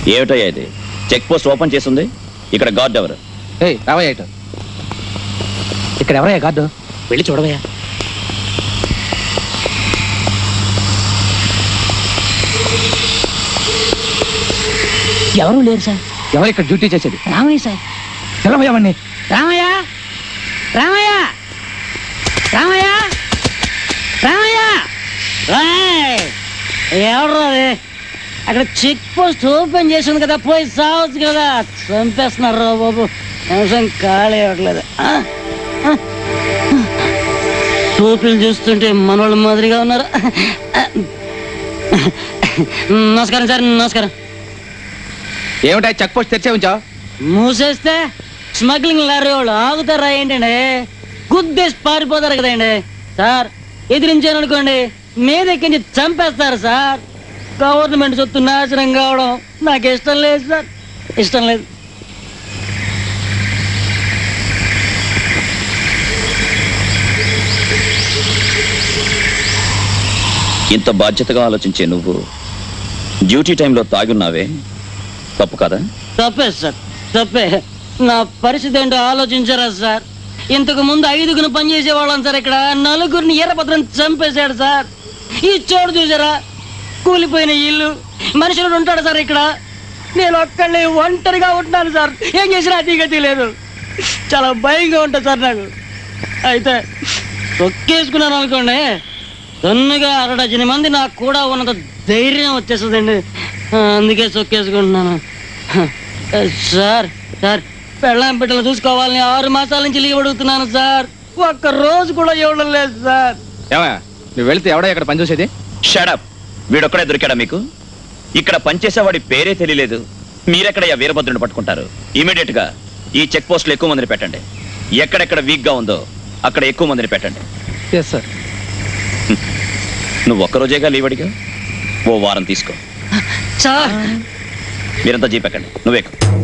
ఏమిటయ్యా ఇది check post open చేసింది ఇక్కడ గార్డ్ ఎవరు ఏయ్ రావయ్య ఇటు ఇక్కడ ఎవరయ్యా గార్డు వెళ్ళి చూడవయ్యా ఎవరు లేరు సార్ ఎవరు ఇక్కడ డ్యూటీ చేసేది రామయ్య సార్ తెలవయ్య వాడిని రామయ్య రామయ్య రామయ్య రామయ్య రాయ్! ఎవరు అది అక్కడ చెక్ పోస్ట్ ఓపెన్ చేసి ఉంది కదా పోయి సావచ్చు కదా చంపేస్తున్నారు రా బాబు నిమిషం ఖాళీ అవ్వట్లేదు ఆ? ఆ? టోపీలు చూస్తుంటే మనోళ్ళ మాదిరిగా ఉన్నారు నమస్కారం సార్ నమస్కారం ఏమిటా చెక్ పోస్ట్ తెరిచే ఉంచావు మూసేస్తే స్మగ్లింగ్ లారీ వాళ్ళు ఆగుతారా ఏంటండి గుద్దేసి పారిపోతారు కదండి సార్ ఎదిరించాను అనుకోండి మీదెక్కించి చంపేస్తారు సార్ గవర్నమెంట్ సొత్తు నాశనం కావడం నాకు ఇష్టం లేదు సార్ ఇష్టం లేదు ఇంత బాధ్యతగా ఆలోచించే నువ్వు డ్యూటీ టైంలో తాగున్నావే తప్పు కదా తప్పే సార్ తప్పే నా పరిస్థితి ఏంటో ఆలోచించారా సార్ ఇంతకు ముందు ఐదుగురు పనిచేసే వాళ్ళం సార్ ఇక్కడ నలుగురిని ఎర్రపత్రం చంపేశాడు సార్ ఈ చోటు చూసారా కూలిపోయిన ఇల్లు మనుషులు ఉంటాడు సార్ ఇక్కడ నేను ఒక్కళ్ళే ఒంటరిగా ఉంటున్నాను సార్ ఏం చేసినా అతిగతి లేదు చాలా భయంగా ఉంటుంది సార్ నాకు అయితే తొక్కేసుకున్నాను అనుకోండి తన్నుగా అరడజన మంది నాకు కూడా ఉన్నంత ధైర్యం వచ్చేస్తుందండి ఆ, అందుకే చొక్కేసుకుంటున్నాను ఆ, సార్ సార్ పెళ్ళాం బిడ్డలు చూసుకోవాలని ఆరు మాసాల నుంచి లీవ్ అడుగుతున్నాను సార్ ఒక్క రోజు కూడా ఇవ్వడం లేదు సార్ ఏమయ్య నువ్వు వెళ్తే ఎవడా ఇక్కడ పని చూసేది షడప్ వీడొక్కడే దొరికాడా మీకు ఇక్కడ పనిచేసేవాడి పేరే తెలియలేదు మీరెక్కడయ్యా వీరభద్రుని పట్టుకుంటారు ఇమీడియట్ గా ఈ చెక్ పోస్టులు ఎక్కువ మందిని పెట్టండి ఎక్కడెక్కడ వీక్ గా ఉందో అక్కడ ఎక్కువ మందిని పెట్టండి ఎస్ సార్ నువ్వు ఒక్కరోజేగా లీవ్ అడిగా ఓ వారం తీసుకో సార్ మీరంతా జీపెక్కండి నువ్వే